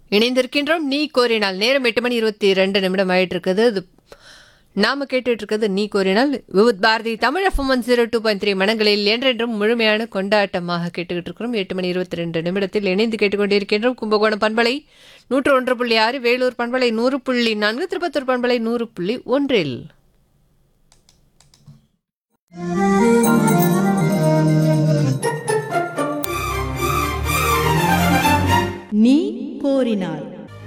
இணைந்திருக்கின்றோம் நீ கோரினால் நேரம் எட்டு மணி இருபத்தி ரெண்டு நிமிடம் ஆயிட்டு இருக்குது இது நாம கேட்டுட்டு இருக்கிறது நீ கோரினால் விவுத் Bharathi Tamil FM one zero two point three மனங்களில் என்றென்றும் முழுமையான கொண்டாட்டமாக கேட்டுக்கிட்டு இருக்கிறோம் எட்டு மணி இருபத்தி ரெண்டு நிமிடத்தில் இணைந்து கேட்டுக்கொண்டிருக்கின்றோம் கும்பகோணம் பண்பலை நூற்று ஒன்று புள்ளி ஆறு வேலூர் பண்பலை நூறு புள்ளி நான்கு திருப்பத்தூர் பண்பலை நூறு புள்ளி ஒன்றில் நீ கோரினாய்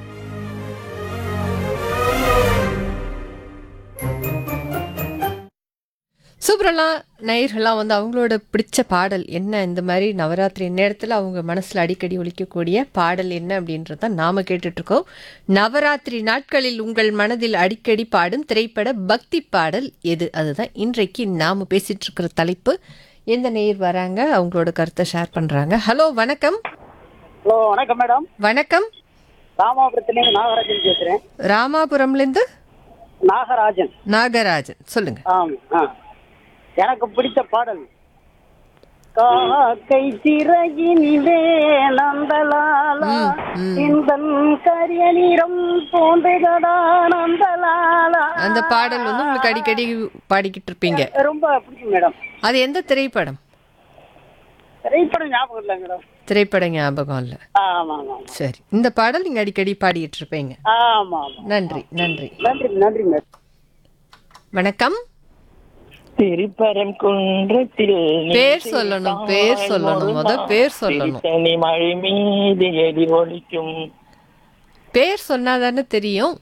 சூப்பரெல்லாம் நேயர்கள்லாம் வந்து அவங்களோட பிடிச்ச பாடல் என்ன இந்த மாதிரி நவராத்திரி நேரத்தில் அவங்க மனசில் அடிக்கடி ஒலிக்கக்கூடிய பாடல் என்ன அப்படின்றத நாம கேட்டுட்ருக்கோம் நவராத்திரி நாட்களில் உங்கள் மனதில் அடிக்கடி பாடும் திரைப்பட பக்தி பாடல் எது அதுதான் இன்றைக்கு நாம் பேசிட்டு இருக்கிற தலைப்பு எந்த நேயர் வராங்க அவங்களோட கருத்தை ஷேர் பண்ணுறாங்க ஹலோ வணக்கம் ஹலோ வணக்கம் மேடம் வணக்கம் ராமாபுரத்துலேருந்து நாகராஜன் பேசுகிறேன் ராமாபுரம்லேருந்து நாகராஜன் நாகராஜன் சொல்லுங்க ஆம் ஆ எனக்கு பிடித்த பாடல் காக்கை சிறகினிலே நந்தலாலா இந்த கரிய நிறம் தோன்றுகடா நந்தலாலா அந்த பாடல் வந்து உங்களுக்கு அடிக்கடி பாடிக்கிட்டு இருப்பீங்க ரொம்ப பிடிக்கும் மேடம் அது எந்த திரைப்படம் திரைப்படம் ஞாபகம் இல்லை மேடம் திரைப்பட ஞாபகம் இல்லை ஆமாம் ஆமாம் சரி இந்த பாடல் நீங்க அடிக்கடி பாடிட்டு இருப்பீங்க ஆமாம் ஆமாம் நன்றி நன்றி நன்றி நன்றி மேடம் வணக்கம் திருப்பரம் குன்றத்தில் பேர் சொல்லணும், பேர் சொல்லணும். முத பேர் சொல்லணும். தனி மழை மீது எதிர் ஒலிக்கும் பேர் சொன்னாதானே தெரியும்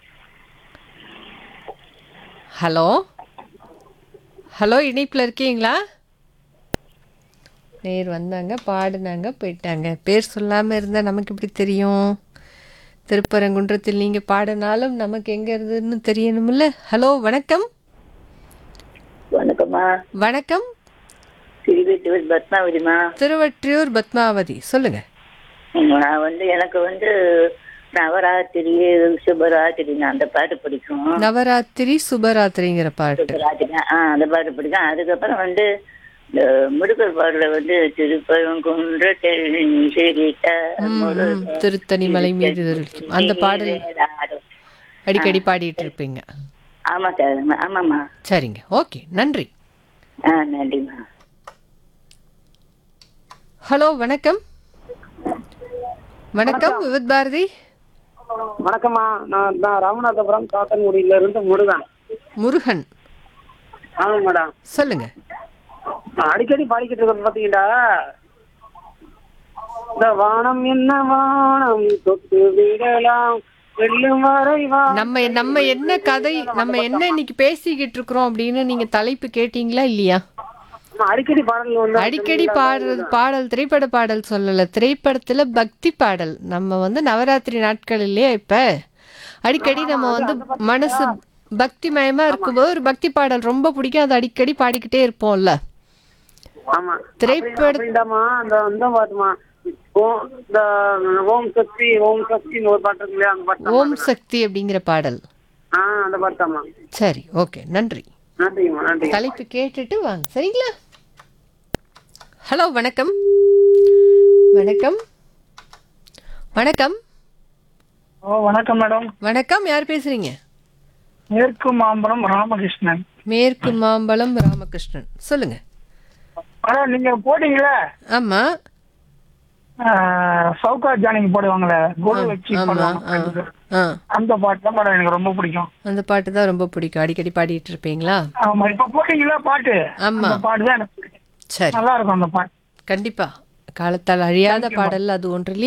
ஹலோ ஹலோ இணைப்பில் இருக்கீங்களா நேர் வந்தாங்க பாடினாங்க போயிட்டாங்க பேர் சொல்லாமல் இருந்தால் நமக்கு எப்படி தெரியும் திருப்பரங்குன்றத்தில் நீங்கள் பாடினாலும் நமக்கு எங்கே இருந்துன்னு தெரியணும்ல ஹலோ வணக்கம் வணக்கம்மா வணக்கம் திருவெட்டுவர் பத்மாவதிமா திருவற்றியூர் பத்மாவதி சொல்லுங்க நான் வந்து எனக்கு வந்து நவராத்திரி சுபராத்திரி அந்த பாட்டு பிடிக்கும் நவராத்திரி சுபராத்திரிங்கிற பாட்டு சுபராத்திரி ஆ அந்த பாட்டு பிடிக்கும் அதுக்கப்புறம் வந்து இந்த முடுக்கர் பாடல வந்து திருப்பரங்குன்றத்தில் சிரித்த முருகன் திருத்தணி மலை மீது இருக்கும் அந்த பாடல் அடிக்கடி பாடிட்டு இருப்பீங்க ஆமா சார் ஆமாம்மா சரிங்க ஓகே நன்றி ஆ நன்றிம்மா ஹலோ வணக்கம் வணக்கம் விவித் பாரதி வணக்கம்மா நான் நான் ராமநாதபுரம் காத்தன்குடியில இருந்து முருகன் முருகன் ஆமாம் மேடம் சொல்லுங்க நான் அடிக்கடி பாடிக்கிட்டு இருக்கிறது பாத்தீங்களா இந்த வானம் என்ன வானம் தொட்டு விடலாம் வெல்லும் வரை வா நம்ம நம்ம என்ன கதை நம்ம என்ன இன்னைக்கு பேசிக்கிட்டு இருக்கிறோம் அப்படின்னு நீங்க தலைப்பு கேட்டீங்களா இல்லையா நான் அடிக்கடி பாடல் வந்து அடிக்கடி பாடுறது பாடல் திரைப்பட பாடல் சொல்லல திரைப்படத்துல பக்தி பாடல் நம்ம வந்து நவராத்திரி நாட்கள் இல்லையா இப்ப அடிக்கடி நம்ம வந்து மனசு பக்தி மயமா இருக்கும்போது ஒரு பக்தி பாடல் ரொம்ப பிடிக்கும் அது அடிக்கடி பாடிக்கிட்டே இருப்போம்ல ஆமா திரைப்பட அப்படின்டாமா அந்த அந்த பாட்டுமா ஓம் இந்த ஓம் சக்தி ஓம் சக்தின்னு ஒரு பாட்டு இருக்கு இல்லையா அந்த பாட்டு ஓம் சக்தி அப்படிங்கிற பாடல் ஆ அந்த பாட்டு தாம்மா சரி ஓகே நன்றி நன்றிங்கம்மா நன்றி தலைப்பு கேட்டுட்டு வாங்க சரிங்களா ஹலோ வணக்கம் வணக்கம் வணக்கம் ஓ வணக்கம் மேடம் வணக்கம் யார் பேசுறீங்க மேற்கு மாம்பலம் ராமகிருஷ்ணன் மேற்கு மாம்பலம் ராமகிருஷ்ணன் சொல்லுங்க மேடம் நீங்க போட்டீங்களே ஆமா ஆஹ், சவுகா ஜானிங் போடுவாங்களே கோல் வச்சு ஆமா போடுவாங்க ஆ, பாட்டுக்கு. ஆ அந்த பாட்டு தான் மேடம் எனக்கு ரொம்ப பிடிக்கும் அந்த பாட்டு தான் ரொம்ப பிடிக்கும் அடிக்கடி பாடிட்டு இருப்பீங்களா ஆமா இப்ப போட்டீங்களா பாட்டு ஆமா. அந்த பாட்டு தான் எனக்கு பிடிக்கும் சரி நல்லா இருக்கும் அந்த பாட்டு கண்டிப்பா காலத்தால் அழியாத பாடல் அது ஒன்று